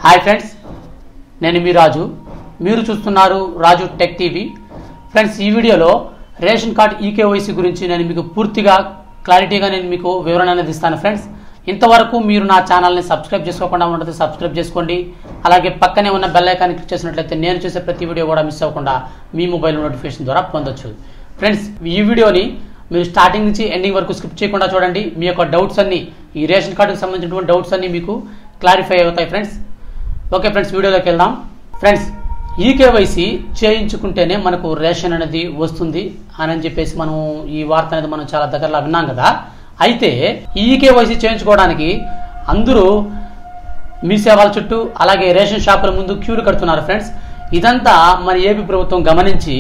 hi friends నేను మీ రాజు మీరు చూస్తున్నారు రాజు టెక్ టీవీ ఫ్రెండ్స్ ఈ వీడియోలో రేషన్ కార్డ్ ఈకేవైసీ గురించి నేను మీకు పూర్తిగా క్లారిటీగా నేను మీకు వివరణ అనేది ఇస్తాను ఫ్రెండ్స్ ఇంతవరకు మీరు నా ఛానల్ని సబ్స్క్రైబ్ చేసుకోకుండా ఉన్నట్లయితే సబ్స్క్రైబ్ చేసుకోండి అలాగే పక్కనే ఉన్న బెల్ ఐకాన్ క్లిక్ చేసినట్లయితే నేను చేసే ప్రతి వీడియో కూడా మిస్ అవ్వకుండా మీ మొబైల్ నోటిఫికేషన్ ద్వారా పొందొచ్చు ఫ్రెండ్స్ ఈ వీడియోని మీరు స్టార్టింగ్ నుంచి ఎండింగ్ వరకు స్కిప్ చేయకుండా చూడండి మీ యొక్క డౌట్స్ అన్ని ఈ రేషన్ కార్డుకి సంబంధించినటువంటి డౌట్స్ అన్ని మీకు క్లారిఫై అవుతాయి ఫ్రెండ్స్ ఓకే ఫ్రెండ్స్ వీడియోలోకి వెళ్దాం ఫ్రెండ్స్ ఈ కేవైసీ చేయించుకుంటేనే మనకు రేషన్ అనేది వస్తుంది అని చెప్పేసి మనం ఈ వార్త అనేది మనం చాలా దగ్గరలో విన్నాం కదా అయితే ఈ కేవైసీ చేయించుకోవడానికి అందరూ మీ సేవల చుట్టూ అలాగే రేషన్ షాపుల ముందు క్యూలు కడుతున్నారు ఫ్రెండ్స్ ఇదంతా మన ఏపీ ప్రభుత్వం గమనించి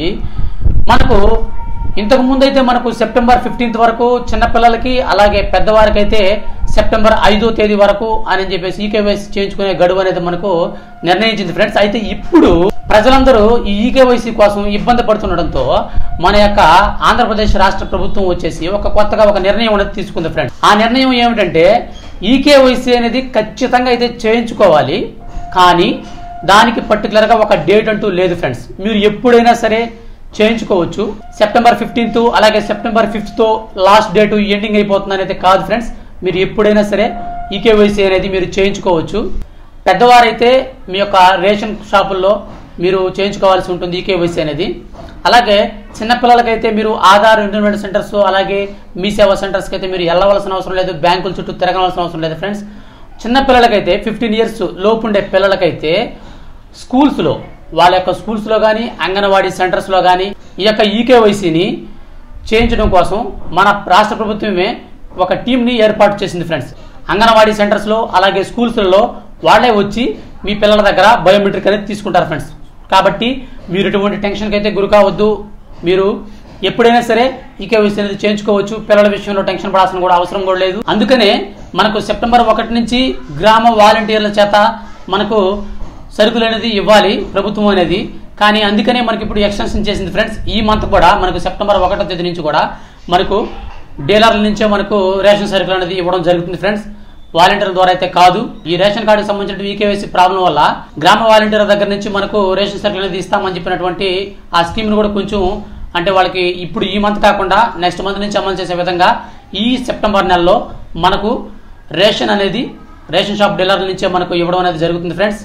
మనకు ఇంతకు ముందు అయితే మనకు సెప్టెంబర్ ఫిఫ్టీన్త్ వరకు చిన్నపిల్లలకి అలాగే పెద్దవారికి అయితే సెప్టెంబర్ ఐదో తేదీ వరకు అని చెప్పేసి ఈకేవైసీ చేయించుకునే గడువు అనేది మనకు నిర్ణయించింది ఫ్రెండ్స్ అయితే ఇప్పుడు ప్రజలందరూ ఈ ఈకేవైసీ కోసం ఇబ్బంది పడుతుండడంతో మన యొక్క ఆంధ్రప్రదేశ్ రాష్ట్ర ప్రభుత్వం వచ్చేసి ఒక కొత్తగా ఒక నిర్ణయం అనేది తీసుకుంది ఫ్రెండ్స్ ఆ నిర్ణయం ఏమిటంటే ఈకేవైసీ అనేది ఖచ్చితంగా అయితే చేయించుకోవాలి కానీ దానికి పర్టికులర్గా ఒక డేట్ అంటూ లేదు ఫ్రెండ్స్ మీరు ఎప్పుడైనా సరే చేయించుకోవచ్చు సెప్టెంబర్ ఫిఫ్టీన్త్ అలాగే సెప్టెంబర్ ఫిఫ్త్తో లాస్ట్ డేట్ ఎండింగ్ అయిపోతుంది అనేది కాదు ఫ్రెండ్స్ మీరు ఎప్పుడైనా సరే ఈకేవైసీ అనేది మీరు చేయించుకోవచ్చు పెద్దవారైతే మీ యొక్క రేషన్ షాపుల్లో మీరు చేయించుకోవాల్సి ఉంటుంది ఈకేవైసీ అనేది అలాగే చిన్నపిల్లలకైతే మీరు ఆధార్ ఇంటర్మీడియట్ సెంటర్స్ అలాగే మీ సేవా సెంటర్స్కి అయితే మీరు వెళ్ళవలసిన అవసరం లేదు బ్యాంకుల చుట్టూ తిరగవలసిన అవసరం లేదు ఫ్రెండ్స్ చిన్నపిల్లలకైతే ఫిఫ్టీన్ ఇయర్స్ లోపు ఉండే పిల్లలకైతే స్కూల్స్లో వాళ్ళ యొక్క స్కూల్స్లో కానీ అంగన్వాడీ సెంటర్స్లో కానీ ఈ యొక్క ఈకేవైసీని చేయించడం కోసం మన రాష్ట్ర ప్రభుత్వమే ఒక టీంని ఏర్పాటు చేసింది ఫ్రెండ్స్ అంగన్వాడీ సెంటర్స్లో అలాగే స్కూల్స్లలో వాళ్ళే వచ్చి మీ పిల్లల దగ్గర బయోమెట్రిక్ అనేది తీసుకుంటారు ఫ్రెండ్స్ కాబట్టి మీరు ఎటువంటి టెన్షన్కి అయితే గురి కావద్దు మీరు ఎప్పుడైనా సరే ఈకేవైసీ అనేది చేయించుకోవచ్చు పిల్లల విషయంలో టెన్షన్ పడాల్సిన కూడా అవసరం కూడా లేదు అందుకనే మనకు సెప్టెంబర్ ఒకటి నుంచి గ్రామ వాలంటీర్ల చేత మనకు సరుకులు అనేది ఇవ్వాలి ప్రభుత్వం అనేది కానీ అందుకనే మనకి ఇప్పుడు ఎక్స్టెన్షన్ చేసింది ఫ్రెండ్స్ ఈ మంత్ కూడా మనకు సెప్టెంబర్ ఒకటో తేదీ నుంచి కూడా మనకు డీలర్ల నుంచే మనకు రేషన్ సరుకులు అనేది ఇవ్వడం జరుగుతుంది ఫ్రెండ్స్ వాలంటీర్ల ద్వారా అయితే కాదు ఈ రేషన్ కార్డుకి సంబంధించిన ఈకేవైసీ ప్రాబ్లం వల్ల గ్రామ వాలంటీర్ల దగ్గర నుంచి మనకు రేషన్ సరుకులు అనేది ఇస్తామని చెప్పినటువంటి ఆ స్కీమ్ను కూడా కొంచెం అంటే వాళ్ళకి ఇప్పుడు ఈ మంత్ కాకుండా నెక్స్ట్ మంత్ నుంచి అమలు చేసే విధంగా ఈ సెప్టెంబర్ నెలలో మనకు రేషన్ అనేది రేషన్ షాప్ డీలర్ల నుంచే మనకు ఇవ్వడం అనేది జరుగుతుంది ఫ్రెండ్స్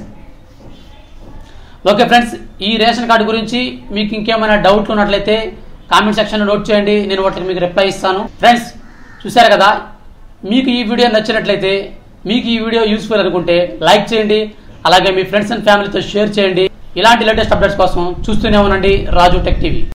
ఓకే ఫ్రెండ్స్ ఈ రేషన్ కార్డు గురించి మీకు ఇంకేమైనా డౌట్లు ఉన్నట్లయితే కామెంట్ సెక్షన్లో నోట్ చేయండి నేను వాటికి మీకు రిప్లై ఇస్తాను ఫ్రెండ్స్ చూశారు కదా మీకు ఈ వీడియో నచ్చినట్లయితే మీకు ఈ వీడియో యూస్ఫుల్ అనుకుంటే లైక్ చేయండి అలాగే మీ ఫ్రెండ్స్ అండ్ ఫ్యామిలీతో షేర్ చేయండి ఇలాంటి లేటెస్ట్ అప్డేట్స్ కోసం చూస్తూనే ఉండండి రాజు టెక్ టీవీ